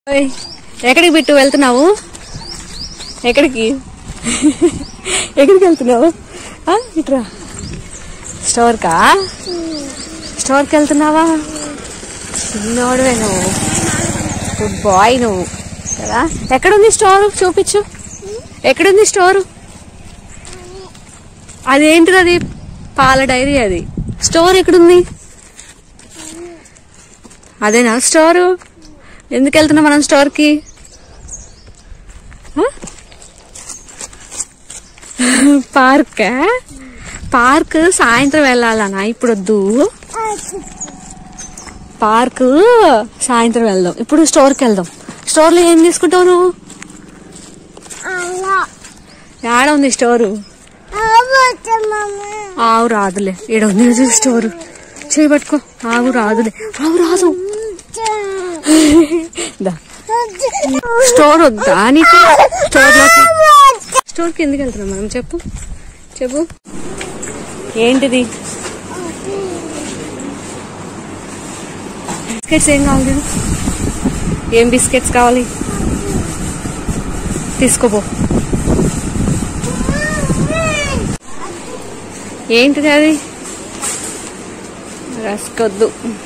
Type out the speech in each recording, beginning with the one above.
ఓయ్, ఎక్కడికి బిట్టు వెళ్తున్నావు ఎక్కడికి ఎక్కడికి వెళ్తున్నావు ఆ, ఇట్రా స్టోర్కా స్టోర్కి వెళ్తున్నావా చిన్నోడువే నువ్వు గుడ్ బాయ్ నువ్వు కదా ఎక్కడుంది స్టోర్ చూపించు ఎక్కడుంది స్టోరు అదేంటిది అది పాల డైరీ అది స్టోర్ ఎక్కడుంది అదేనా స్టోరు ఎందుకు వెళ్తున్నాం మనం స్టోర్కి పార్క్ పార్క్ సాయంత్రం వెళ్ళాలనా ఇప్పుడు వద్దు పార్క్ సాయంత్రం వెళ్దాం ఇప్పుడు స్టోర్కి వెళ్దాం స్టోర్లో ఏం తీసుకుంటావు నువ్వు ఏడ ఉంది స్టోరు ఆవు రాదులే ఈడ ఉంది చూడు స్టోరు చేయి పట్టుకో ఆవు రాదులే ఆవు రాదు దా. స్టోర్ వద్దా నీకు స్టోర్ స్టోర్ కి ఎందుకు వెళ్తున్నాం మనం చెప్పు చెప్పు ఏంటిది బిస్కెట్స్ ఏం కావాలి చూడు. ఏం బిస్కెట్స్ కావాలి తీసుకోపో ఏంటిది అది రస్కొద్దు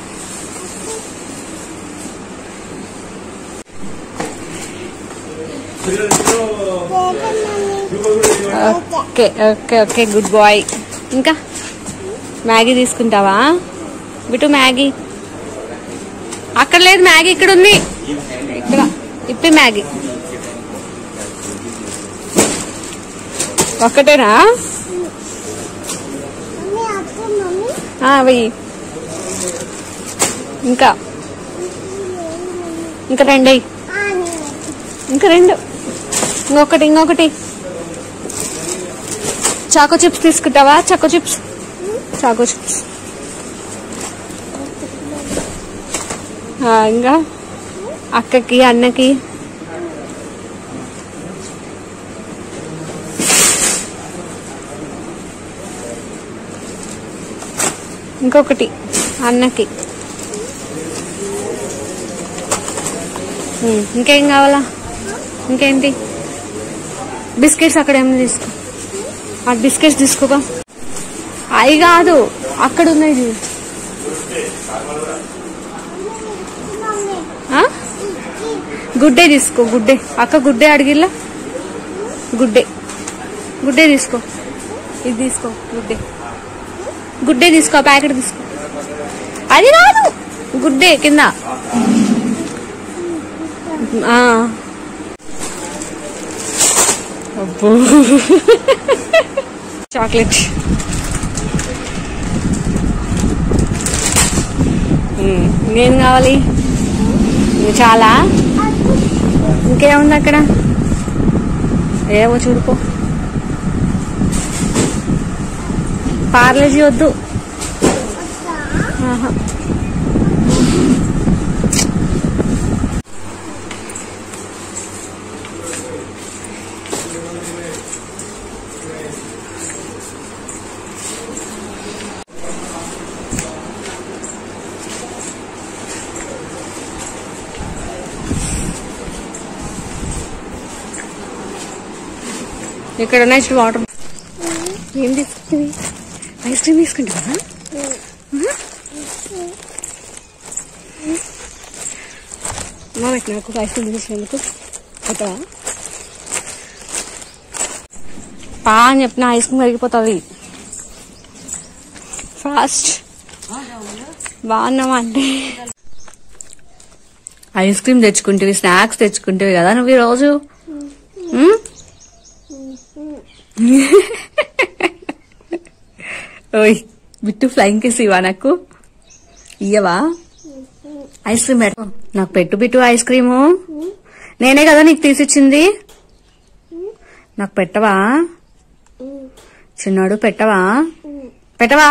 okay okay okay good bye ఇంకా మ్యాగీ తీసుకుంటావా బిటు మ్యాగీ అక్కడ లేదు మ్యాగీ ఇక్కడ ఉంది ఇక్కడ ఇప్పి మ్యాగీ ఒక్కటేనా ఆ, వెయ్యి ఇంకా ఇంకా రెండు వెయ్యి ఇంకా రెండు ఇంకొకటి ఇంకొకటి చాకో చిప్స్ తీసుకుంటావా చాకో చిప్స్ చాకో చిప్స్ ఆ, ఇంకా అక్కకి అన్నకి ఇంకొకటి అన్నకి ఉమ్, ఇంకేం కావాలా ఇంకేంటి బిస్కెట్స్ అక్కడ ఏమైనా తీసుకో ఆ బిస్కెట్స్ తీసుకోగా అవి కాదు అక్కడ ఉన్నాయి చూడు ఆ? గుడ్డే తీసుకో గుడ్డే అక్క గుడ్డే అడిగిల్లా గుడ్డే గుడ్డే తీసుకో ఇది తీసుకో గుడ్డే గుడ్డే తీసుకో ప్యాకెట్ తీసుకో అది కాదు గుడ్డే కింద ఆ. అబ్బో చాక్లెట్ ఉమ్, ఇంకేం కావాలి ఇది చాలా ఇంకేముంది అక్కడ ఏమో చూడుకో పార్లేజీ వద్దు ఆహా. ఇక్కడ ఉన్నాయి చూడు వాటర్ ఏం తీసుకుంటుంది ఐస్ క్రీమ్ తీసుకుంటావా అమ్మా పెట్టిన నాకు ఐస్ క్రీమ్ తీసినందుకు పెట్టవా పా అని చెప్పిన ఐస్ క్రీమ్ కరిగిపోతుంది ఫాస్ట్ బాగున్నావా అంటే ఐస్ క్రీమ్ తెచ్చుకుంటేవి స్నాక్స్ తెచ్చుకుంటేవి కదా నువ్వు ఈ రోజు ఉమ్? ఓయ్ బిట్టు ఫ్లైంగ్ కిస్ ఇవా నాకు ఇయ్యవా ఐస్ క్రీమ్ పెట్టు నాకు పెట్టు బిట్టు ఐస్ క్రీము నేనే కదా నీకు తీసిచ్చింది నాకు పెట్టవా చిన్నాడు పెట్టవా పెట్టవా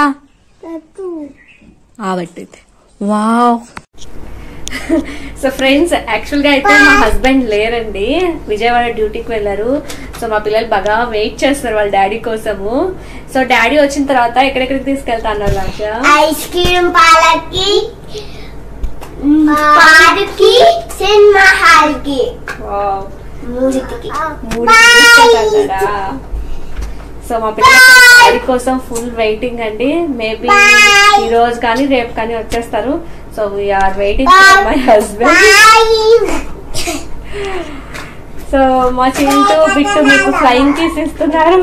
ఆ పెట్టయితే వావ్ సో ఫ్రెండ్స్ యాక్చువల్ గా అయితే మా హస్బెండ్ లేరండి విజయవాడ డ్యూటీకి వెళ్ళారు సో మా పిల్లలు బాగా వెయిట్ చేస్తారు వాళ్ళ డాడీ కోసము సో డాడీ వచ్చిన తర్వాత ఎక్కడెక్కడికి తీసుకెళ్తా అన్నారు లాక్ష ఐస్ క్రీమ్ పాలకి పార్కి సినిమా హాల్ కి వావ్. మూడిటికి మూడు తీసుకెళ్తాడా సో మా పిల్లల డాడీ కోసం ఫుల్ వెయిటింగ్ అండి మేబీ Bye. ఈ రోజు కానీ రేపు కానీ వచ్చేస్తారు so we're waiting for my husband so మా చింటూ బిట్టు మీకు ఫ్లైయింగ్ కిస్ ఇస్తున్నారు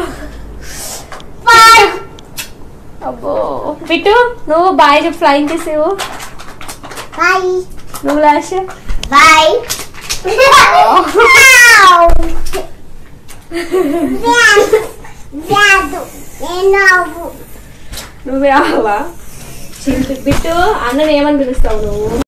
అబ్బో బిట్టు నువ్వు బాయ్ చెప్పు ఫ్లైయింగ్ కిస్ ఇవ్వు బాయ్ నువ్వు లాస్ట్ బాయ్ నేను నువ్వే ఆవా చింటూ బిట్టు అన్నని ఏమని పిలుస్తావు నువ్వు